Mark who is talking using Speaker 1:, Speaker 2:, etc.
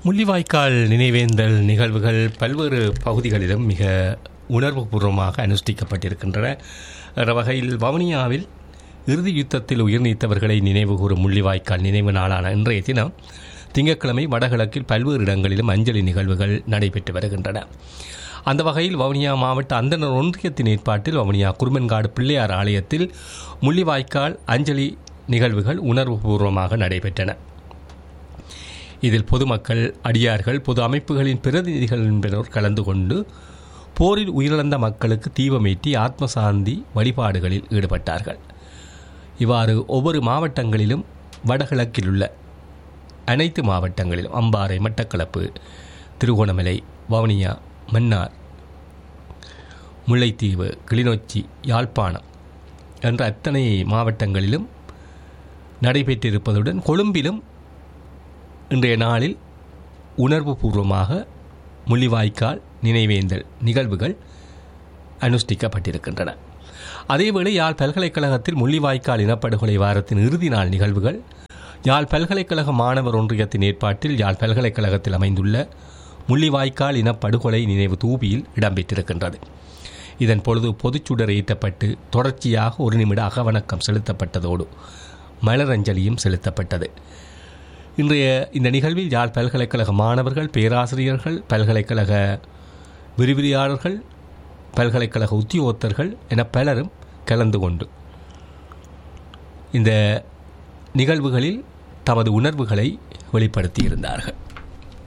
Speaker 1: முள்ளிவாய்க்கால் நினைவேந்தல் நிகழ்வுகள் பல்வேறு பகுதிகளிலும் மிக உணர்வுபூர்வமாக அனுஷ்டிக்கப்பட்டிருக்கின்றன என்ற வகையில் வவுனியாவில் இறுதி யுத்தத்தில் உயிர் நீத்தவர்களை நினைவுகூரும் முள்ளிவாய்க்கால் நினைவு நாளான இன்றைய தினம் திங்கட்கிழமை வடகிழக்கில் பல்வேறு இடங்களிலும் அஞ்சலி நிகழ்வுகள் நடைபெற்று வருகின்றன அந்த வகையில் வவுனியா மாவட்ட அந்தனர் ஒன்றியத்தின் ஏற்பாட்டில் வவுனியா குருமன்காடு பிள்ளையார் ஆலயத்தில் முள்ளிவாய்க்கால் அஞ்சலி நிகழ்வுகள் உணர்வுபூர்வமாக நடைபெற்றன இதில் பொதுமக்கள் அடியார்கள் பொது அமைப்புகளின் பிரதிநிதிகள் என்பவர் கலந்து கொண்டு போரில் உயிரிழந்த மக்களுக்கு தீபமேற்றி ஆத்மசாந்தி வழிபாடுகளில் ஈடுபட்டார்கள் இவ்வாறு ஒவ்வொரு மாவட்டங்களிலும் வடகிழக்கில் உள்ள அனைத்து மாவட்டங்களிலும் அம்பாறை மட்டக்களப்பு திருகோணமலை வவுனியா மன்னார் முல்லைத்தீவு கிளிநொச்சி யாழ்ப்பாணம் என்ற அத்தனை மாவட்டங்களிலும் நடைபெற்றிருப்பதுடன் கொழும்பிலும் இன்றைய நாளில் உணர்வுபூர்வமாக முள்ளிவாய்க்கால் நினைவேந்தல் நிகழ்வுகள் அனுஷ்டிக்கப்பட்டிருக்கின்றன அதேவேளை யாழ் பல்கலைக்கழகத்தில் முள்ளிவாய்க்கால் இனப்படுகொலை வாரத்தின் இறுதி நாள் நிகழ்வுகள் யாழ் பல்கலைக்கழக மாணவர் ஒன்றியத்தின் ஏற்பாட்டில் யாழ் பல்கலைக்கழகத்தில் அமைந்துள்ள முள்ளிவாய்க்கால் இனப்படுகொலை நினைவு தூபியில் இடம்பெற்றிருக்கின்றது இதன் பொழுது பொதுச்சுடர் ஏற்றப்பட்டு தொடர்ச்சியாக ஒரு நிமிட அகவணக்கம் செலுத்தப்பட்டதோடு மலரஞ்சலியும் செலுத்தப்பட்டது இன்றைய இந்த நிகழ்வில் யாழ் பல்கலைக்கழக மாணவர்கள் பேராசிரியர்கள் பல்கலைக்கழக விரிவிரியாளர்கள் பல்கலைக்கழக உத்தியோகத்தர்கள் என பலரும் கலந்து கொண்டு இந்த நிகழ்வுகளில் தமது உணர்வுகளை வெளிப்படுத்தியிருந்தார்கள்